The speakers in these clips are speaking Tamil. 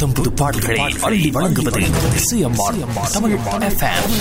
புத்தம் புது பாடல்களை அள்ளி வழங்குவது சிஎம்ஆர் தமிழ் எஃப்எம்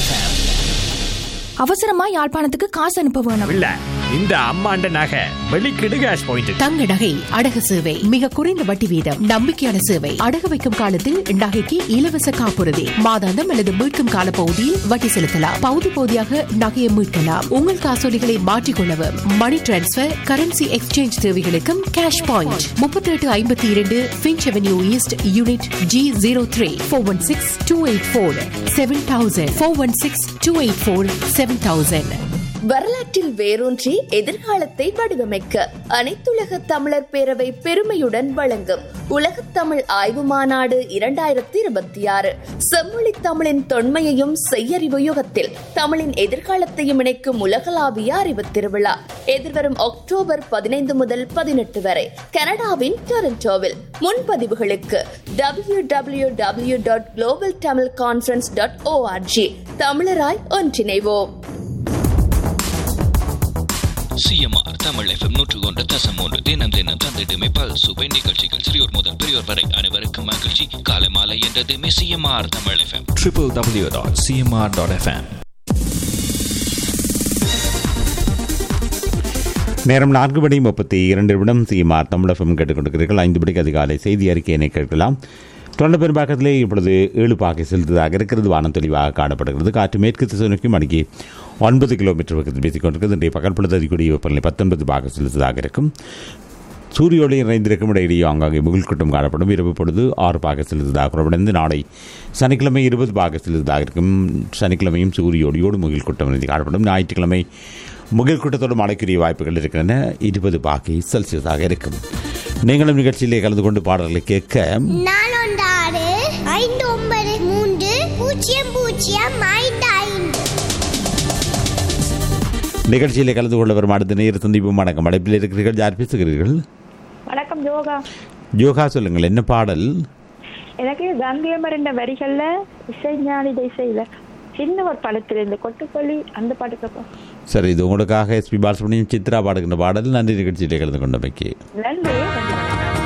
அவசரமா யாழ்ப்பாணத்துக்கு காசு அனுப்ப வேணும் இல்ல இந்த அம்மாண்ட நகை வெளிக்கிடு கேஷ் பாயிண்ட் தங்க நகை அடகு சேவை மிக குறைந்த வட்டி வீதம் நம்பிக்கையான சேவை அடகு வைக்கும் காலத்தில் நகைக்கு இலவச காப்புறுதி மாதாந்தம் அல்லது மீட்கும் கால பகுதியில் வட்டி செலுத்தலாம் பகுதி பகுதியாக நகையை மீட்கலாம் உங்கள் காசோலிகளை மாற்றிக்கொள்ளவும் மணி டிரான்ஸ்பர் கரன்சி எக்ஸ்சேஞ்ச் தேவைகளுக்கும் கேஷ் பாயிண்ட் முப்பத்தி எட்டு ஐம்பத்தி இரண்டு finch avenue east unit G zero three four one six two eight four seven thousand four one six two eight four seven thousand வரலாற்றில் வேரூன்றி எதிர்காலத்தை வடிவமைக்க அனைத்துலக தமிழர் பேரவை பெருமையுடன் வழங்கும் உலகத் தமிழ் ஆய்வு மாநாடு இரண்டாயிரத்தி இருபத்தி ஆறு செம்மொழி தமிழின் தொன்மையையும் செய்யறிவு யுகத்தில் தமிழின் எதிர்காலத்தையும் இணைக்கும் உலகளாவிய அறிவு திருவிழா எதிர்வரும் அக்டோபர் பதினைந்து முதல் பதினெட்டு வரை கனடாவின் டொரண்டோவில் முன்பதிவுகளுக்கு W W W dot global Tamil conference dot ORG தமிழராய் ஒன்றிணைவோம் சிஎம்ஆர் தமிழ் எஃப்எம் நூற்று ஒன்று தசம் ஒன்று தினம் தினம் தந்திடுமே பல் சுவை நிகழ்ச்சிகள் சிறியோர் முதல் பெரியோர் வரை அனைவருக்கும் மகிழ்ச்சி காலை மாலை என்றதுமே CMR Tamil FM triple W dot CMR dot FM நேரம் நான்கு மணி முப்பத்தி இரண்டு நிமிடம் சிஎம்ஆர் தமிழகம் கேட்டுக்கொண்டிருக்கிறீர்கள் ஐந்து மணிக்கு அதிகாலை செய்தி அறிக்கையினை கேட்கலாம் தொண்ட பெரும்பாக்கத்திலே இப்பொழுது ஏழு பாக்கை செலுத்ததாக இருக்கிறது வானம் தெளிவாக காணப்படுகிறது காற்று மேற்கு திசை நோக்கி மணிக்கு ஒன்பது கிலோமீட்டர் பக்கத்தில் பேசிக் கொண்டிருக்கிறது இன்றைய பகற்பொழுது அதிகூடிய வெப்பநிலை பத்தொன்பது பாக செலுத்ததாக இருக்கும் சூரிய ஒளி நிறைந்திருக்கும் இடையிலேயே ஆங்காங்கே முகில் கூட்டம் காணப்படும் இரவு பொழுது ஆறு பாக செலுத்ததாக குறைவடைந்து நாளை சனிக்கிழமை இருபது பாக செலுத்ததாக இருக்கும் சனிக்கிழமையும் சூரிய ஒளியோடு முகில் கூட்டம் நிறைந்து காணப்படும் ஞாயிற்றுக்கிழமை முகில் கூட்டத்தோடு மழைக்குரிய வாய்ப்புகள் இருக்கின்றன இருபது பாகை செல்சியஸாக இருக்கும் நீங்களும் நிகழ்ச்சியிலே கலந்து கொண்டு பாடல்களை கேட்க நாலொன்று ஆறு ஐந்து ஒன்பது மூன்று பூஜ்ஜியம் பூஜ்ஜியம் ஐந்து ஐந்து நிகழ்ச்சியிலே கலந்து கொள்ள வரும் அடுத்த நேர் சந்திப்பும் வணக்கம் அழைப்பில் இருக்கிறீர்கள் யார் பேசுகிறீர்கள் வணக்கம் யோகா யோகா சொல்லுங்கள் என்ன பாடல் எனக்கு கங்கையமர் என்ற வரிகள்ல இசைஞானி இசையில சின்ன ஒரு படத்துல இருந்து கொட்டுக்கொல்லி அந்த பாட்டு கேட்போம் சரி இது உங்களுக்காக எஸ்பி பாலசுப்ரமணியம் சித்ரா பாடுகின்ற பாடல் நன்றி நிகழ்ச்சியிலே கலந்து கொண்டமைக்கு நன்றி